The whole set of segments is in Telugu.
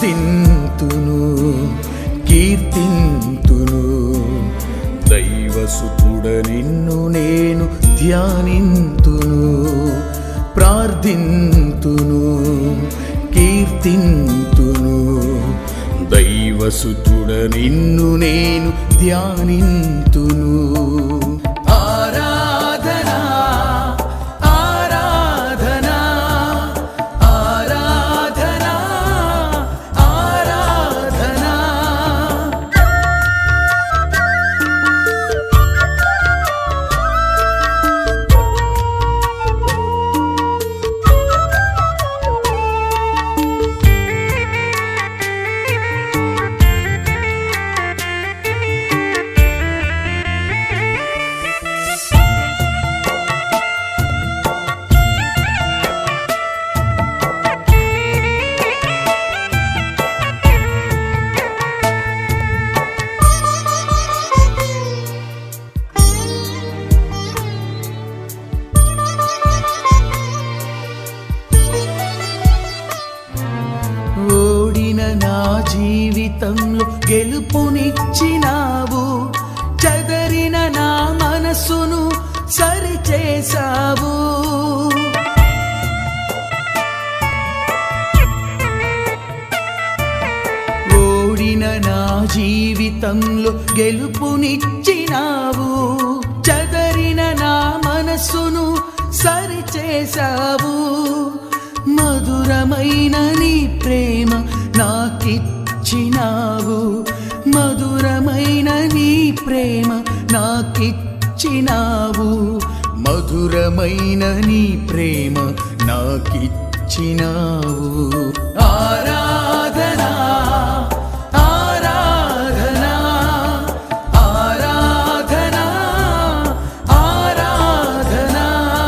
ప్రార్థింతును కీర్తింతును దైవసుతుడ నిన్ను నేను ధ్యానింతును ప్రార్థింతును కీర్తింతును దైవసుతుడ నిన్ను నేను ధ్యానింతును ఆరాధనా ఆరాధనా ఆరాధనా ఆరాధనా ఓడిన నా జీవితంలో గెలుపునిచ్చినావు చదరిన నా మనసును సరిచేశావు ఓడిన నా జీవితంలో గెలుపునిచ్చినావు చదరిన నా మనసును సరిచేశావు మధురమైన నీ ప్రేమ నాకిచ్చినావు మధురమైన నీ ప్రేమ నాకిచ్చినావు మధురమైన నీ ప్రేమ నాకిచ్చినావు ఆరాధనా ఆరాధనా ఆరాధనా ఆరాధనా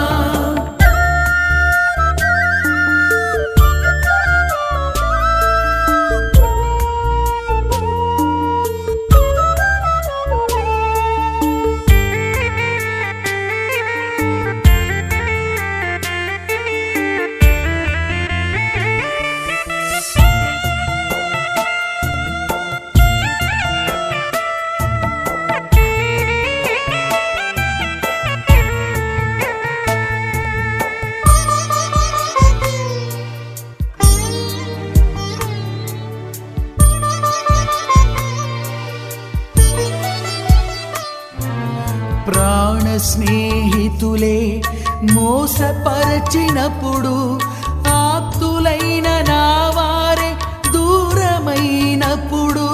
ప్రాణ స్నేహితులే మోసపరచినప్పుడు ఆప్తులైన నా వారే దూరమైనప్పుడు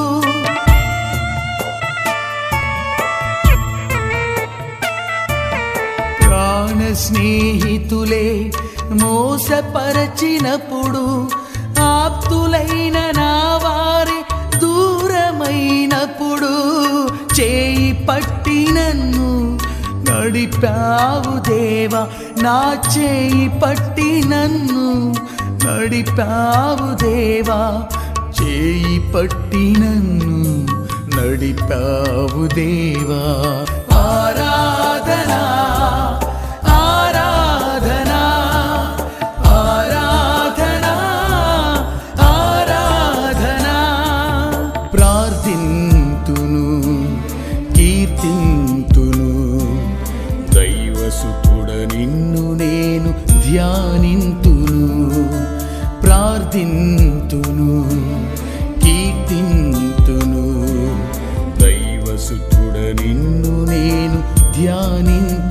ప్రాణ స్నేహితులే మోసపరచినప్పుడు ఆప్తులైన నా వారే దూరమైనప్పుడు చేయి పట్టి నన్ను నడిపావు దేవా నా చేయి పట్టి నన్ను నడిపావు దేవా చేయి పట్టి నన్ను నడిపావు దేవా ఆరాధనా ఆరాధనా ఆరాధనా ఆరాధనా ప్రార్థింతును కీర్తింతును దైవసుతుడ నిన్ను నేను ధ్యానింతును ప్రార్థింతును కీర్తింతును దైవసుతుడ నిన్ను నేను ధ్యానింతును